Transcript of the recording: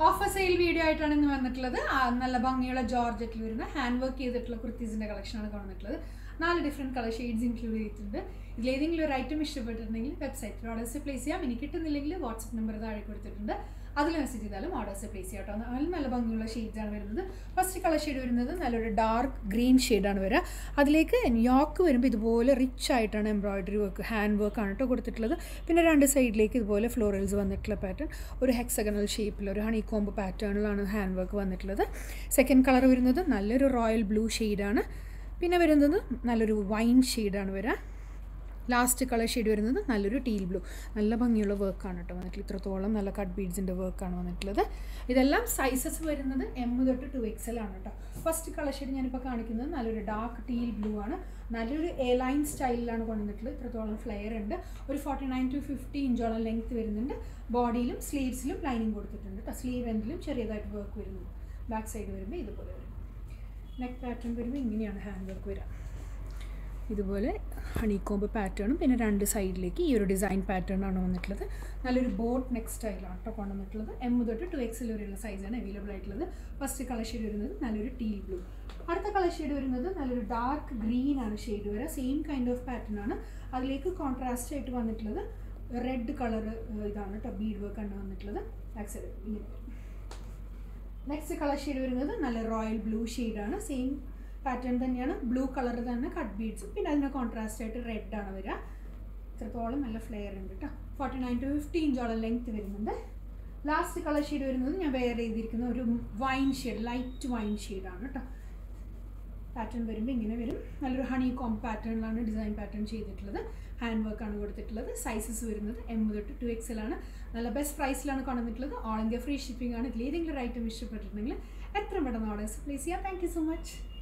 offer sale video ആയിട്ടാണ് ഇന്ന് വന്നിട്ടുള്ളത് ആ, നല്ല ഭംഗിയുള്ള ജോർജറ്റിൽ വരുന്ന ഹാൻഡ് വർക്ക് ചെയ്തിട്ടുള്ള കുർത്തീസിൻ്റെ കളക്ഷനാണ് വന്നിട്ടുള്ളത് നാല് ഡിഫറെൻറ്റ് കളർ ഷെയ്ഡ്സ് ഇൻക്ലൂഡ് ചെയ്തിട്ടുണ്ട് ഇതിലേതെങ്കിലും ഒരു ഐറ്റം ഇഷ്ടപ്പെട്ടിട്ടുണ്ടെങ്കിൽ വെബ്സൈറ്റിൽ ഓർഡേഴ്സ് പ്ലേസ് ചെയ്യാം ഇനി കിട്ടുന്നില്ലെങ്കിൽ വാട്സപ്പ് നമ്പർ താഴെ കൊടുത്തിട്ടുണ്ട് അതിൽ മെസ്സേജ് ചെയ്താലും ഓർഡേഴ്സ് പ്ലേസ് ചെയ്യാം കേട്ടോ നല്ല നല്ല ഭംഗിയുള്ള ഷെയ്ഡ്സ് ആണ് വരുന്നത് ഫസ്റ്റ് കളർ ഷെയ്ഡ് വരുന്നത് നല്ലൊരു ഡാർക്ക് ഗ്രീൻ ഷെയ്ഡാണ് വരിക അതിലേക്ക് യോക്ക് വരുമ്പോൾ ഇതുപോലെ റിച്ച് ആയിട്ടാണ് എംബ്രോയിഡറി വർക്ക് ഹാൻഡ് വർക്ക് ആണ് കേട്ടോ കൊടുത്തിട്ടുള്ളത് പിന്നെ രണ്ട് സൈഡിലേക്ക് ഇതുപോലെ ഫ്ലോറൽസ് വന്നിട്ടുള്ള പാറ്റേൺ ഒരു ഹെക്സഗണൽ ഷേപ്പിൽ ഒരു ഹണി കോമ്പ് പാറ്റേണിലാണ് ഹാൻഡ് വർക്ക് വന്നിട്ടുള്ളത് സെക്കൻഡ് കളർ വരുന്നത് നല്ലൊരു റോയൽ ബ്ലൂ ഷെയ്ഡാണ് പിന്നെ വരുന്നത് നല്ലൊരു വൈൻ ഷെയ്ഡാണ് വരിക ലാസ്റ്റ് കളർ ഷെയ്ഡ് വരുന്നത് നല്ലൊരു ടീൽ ബ്ലൂ നല്ല ഭംഗിയുള്ള വർക്കാണ് കേട്ടോ വന്നിട്ടുള്ളത് ഇത്രത്തോളം നല്ല കട്ട് ബീഡ്സിൻ്റെ വർക്കാണ് വന്നിട്ടുള്ളത് ഇതെല്ലാം സൈസസ് വരുന്നത് എം തൊട്ട് ടു എക്സൽ ആണ് കേട്ടോ ഫസ്റ്റ് കളർ ഷെയ്ഡ് ഞാനിപ്പോൾ കാണിക്കുന്നത് നല്ലൊരു ഡാർക്ക് ടീൽ ബ്ലൂ ആണ് നല്ലൊരു എ ലൈൻ സ്റ്റൈലിലാണ് കൊണ്ടുവന്നിട്ടുള്ളത് ഇത്രത്തോളം ഫ്ലെയർ ഉണ്ട് ഒരു ഫോർട്ടി നയൻ ടു ഫിഫ്റ്റി ഇഞ്ചോളം ലെങ്ത് വരുന്നുണ്ട് ബോഡിയിലും സ്ലീവ്സിലും ലൈനിങ് കൊടുത്തിട്ടുണ്ട് കേട്ടോ സ്ലീവ് എൻഡിലും ചെറിയതായിട്ട് വർക്ക് വരുന്നു ബാക്ക് സൈഡ് വരുമ്പോൾ ഇതുപോലെ വരും നെക്ക് പാറ്റേൺ വരുമ്പോൾ ഇങ്ങനെയാണ് ഹാൻഡ് വർക്ക് വരിക ഇതുപോലെ ഹണിക്കോമ്പ് പാറ്റേണും പിന്നെ രണ്ട് സൈഡിലേക്ക് ഈ ഒരു ഡിസൈൻ പാറ്റേൺ ആണ് വന്നിട്ടുള്ളത് നല്ലൊരു ബോട്ട് നെക്ക് സ്റ്റൈലാണ് കേട്ടോ കൊണ്ടുവന്നിട്ടുള്ളത് എം തൊട്ട് ടു എക്സിൽ വരെയുള്ള സൈസാണ് അവൈലബിൾ ആയിട്ടുള്ളത് ഫസ്റ്റ് കളർ ഷെയ്ഡ് വരുന്നത് നല്ലൊരു ടീൽ ബ്ലൂ അടുത്ത കളർ ഷെയ്ഡ് വരുന്നത് നല്ലൊരു ഡാർക്ക് ഗ്രീൻ ആണ് ഷെയ്ഡ് വരിക സെയിം കൈൻഡ് ഓഫ് പാറ്റേൺ ആണ് അതിലേക്ക് കോൺട്രാസ്റ്റ് ആയിട്ട് വന്നിട്ടുള്ളത് റെഡ് കളർ ഇതാണ് കേട്ടോ ബീഡ് വർക്ക് ആണ് വന്നിട്ടുള്ളത് ബാക്ക് സൈഡ് ഇങ്ങനെ നെക്സ്റ്റ് കളർ ഷെയ്ഡ് വരുന്നത് നല്ല റോയൽ ബ്ലൂ ആണ് സെയിം പാറ്റേൺ തന്നെയാണ് ബ്ലൂ കളർ തന്നെ കട്ട് ബീഡ്സ് പിന്നെ അതിന് കോൺട്രാസ്റ്റ് ആയിട്ട് റെഡ് ആണ് വരിക ഇത്രത്തോളം നല്ല ഫ്ലെയർ ഉണ്ട് കേട്ടോ ഫോർട്ടി നയൻ ടു ഫിഫ്റ്റി ഇഞ്ചോളം ലെങ്ത് വരുന്നുണ്ട് ലാസ്റ്റ് കളർ ഷെയ്ഡ് വരുന്നത് ഞാൻ വെയർ ചെയ്തിരിക്കുന്ന ഒരു വൈൻ ഷെയ്ഡ് ലൈറ്റ് വൈൻ ഷെയ്ഡാണ് കേട്ടോ പാറ്റേൺ വരുമ്പോൾ ഇങ്ങനെ വരും നല്ലൊരു ഹണി കോം പാറ്റേണിലാണ് ഡിസൈൻ പാറ്റേൺ ചെയ്തിട്ടുള്ളത് ഹാൻഡ് വർക്കാണ് കൊടുത്തിട്ടുള്ളത് സൈസസ് വരുന്നത് എം തൊട്ട് ടു എക്സൽ ആണ് നല്ല ബെസ്റ്റ് പ്രൈസിലാണ് കൊണ്ടുവന്നിട്ടുള്ളത് ഓൾ ഇന്ത്യ ഫ്രീ ഷിപ്പിംഗ് ആണ് ഇതിൽ ഏതെങ്കിലും ഒരു ഐറ്റം ഇഷ്ടപ്പെട്ടിട്ടുണ്ടെങ്കിൽ എത്ര പെട്ടെന്ന് ഓർഡേഴ്സ് പ്ലേസ് ചെയ്യാം താങ്ക് യു സോ മച്ച്